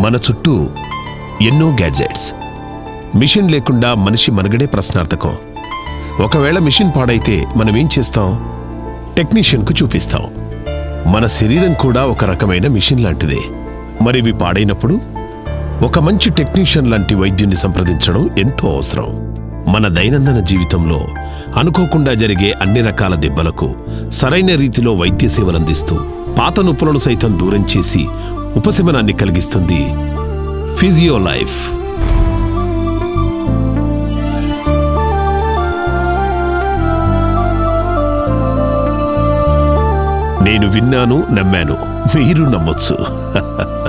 మన చుట్టూ ఎన్నో గ్యాడ్జెట్స్ మిషన్ లేకుండా మనిషి మనుగడే ప్రశ్నార్థకం ఒకవేళ మిషన్ పాడైతే మనం ఏం చేస్తాం టెక్నీషియన్కు చూపిస్తాం మన శరీరం కూడా ఒక రకమైన మిషన్ లాంటిదే మరి ఇవి పాడైనప్పుడు ఒక మంచి టెక్నీషియన్ లాంటి వైద్యుని సంప్రదించడం ఎంతో అవసరం మన దైనందిన జీవితంలో అనుకోకుండా జరిగే అన్ని రకాల దెబ్బలకు సరైన రీతిలో వైద్య సేవలందిస్తూ పాత నొప్పులను సైతం దూరం చేసి ఉపశమనాన్ని కలిగిస్తుంది ఫిజియో లైఫ్ నేను విన్నాను నమ్మాను మీరు నమ్మొచ్చు